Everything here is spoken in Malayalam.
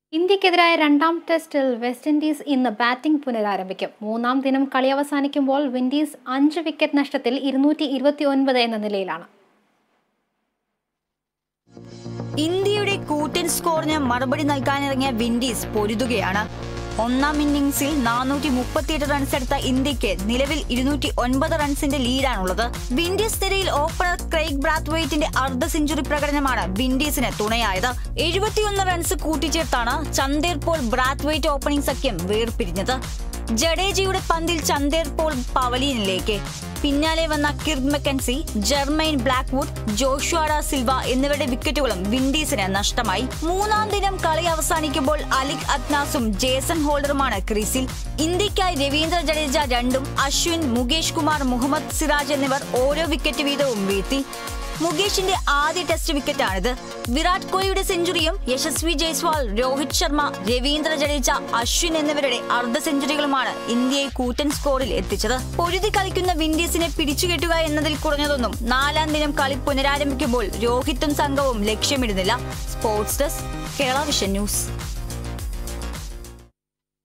ഇന്ത്യക്കെതിരായ രണ്ടാം ടെസ്റ്റിൽ വെസ്റ്റ് ഇൻഡീസ് ഇന്ന് ബാറ്റിംഗ് പുനരാരംഭിക്കും മൂന്നാം ദിനം കളി അവസാനിക്കുമ്പോൾ വിൻഡീസ് അഞ്ച് വിക്കറ്റ് നഷ്ടത്തിൽ ഇരുന്നൂറ്റി ഇരുപത്തി ഒൻപത് എന്ന നിലയിലാണ് ഇന്ത്യയുടെ കൂറ്റൻ സ്കോറിന് മറുപടി നൽകാനിറങ്ങിയ വിൻഡീസ് പൊരുതുകയാണ് ഒന്നാം ഇന്നിംഗ്സിൽ നാനൂറ്റി മുപ്പത്തിയെട്ട് റൺസ് എടുത്ത ഇന്ത്യക്ക് നിലവിൽ ഇരുന്നൂറ്റി ഒൻപത് റൺസിന്റെ ലീഡാണുള്ളത് വിൻഡീസ് നിരയിൽ ഓപ്പണർ ക്രെയ്ഗ് ബ്രാത്ത്വെയ്റ്റിന്റെ അർദ്ധ സെഞ്ചുറി പ്രകടനമാണ് വിൻഡീസിന് തുണയായത് എഴുപത്തിയൊന്ന് റൺസ് കൂട്ടിച്ചേർത്താണ് ചന്ദേർ പോൾ ബ്രാത്ത്വെയ്റ്റ് ഓപ്പണിംഗ് സഖ്യം വേർപിരിഞ്ഞത് ജഡേജയുടെ പന്തിൽ ചന്ദേർ പോൾ പവലിയനിലേക്ക് പിന്നാലെ വന്ന Kirk McKenzie Jermaine Blackwood Joshua Da Silva എന്നിവരുടെ വിക്കറ്റുകളും വിൻഡീസിന് നഷ്ടമായി മൂന്നാം ദിനം കളി അവസാനിക്കുമ്പോൾ അലിക് അത്നാസും ജേസൺ ഹോൾഡറുമാണ് ക്രീസിൽ ഇന്ത്യക്കായി രവീന്ദ്ര ജഡേജ രണ്ടും അശ്വിൻ മുകേഷ് കുമാർ മുഹമ്മദ് സിറാജ് എന്നിവർ ഓരോ വിക്കറ്റ് വീതവും വീഴ്ത്തി മുകേഷിന്റെ ആദ്യ ടെസ്റ്റ് വിക്കറ്റാണിത് വിരാട് കോഹ്ലിയുടെ സെഞ്ചുറിയും യശസ്വി ജയ്സ്വാൾ രോഹിത് ശർമ്മ രവീന്ദ്ര ജഡേജ അശ്വിൻ എന്നിവരുടെ അർദ്ധ സെഞ്ചുറികളുമാണ് ഇന്ത്യയെ കൂറ്റൻ സ്കോറിൽ എത്തിച്ചത് പൊരുതി കളിക്കുന്ന വിൻഡീസിനെ പിടിച്ചുകെട്ടുക എന്നതിൽ കുറഞ്ഞതൊന്നും നാലാം ദിനം കളി പുനരാരംഭിക്കുമ്പോൾ രോഹിത്തും സംഘവും ലക്ഷ്യമിടുന്നില്ല sports desk Kerala vision news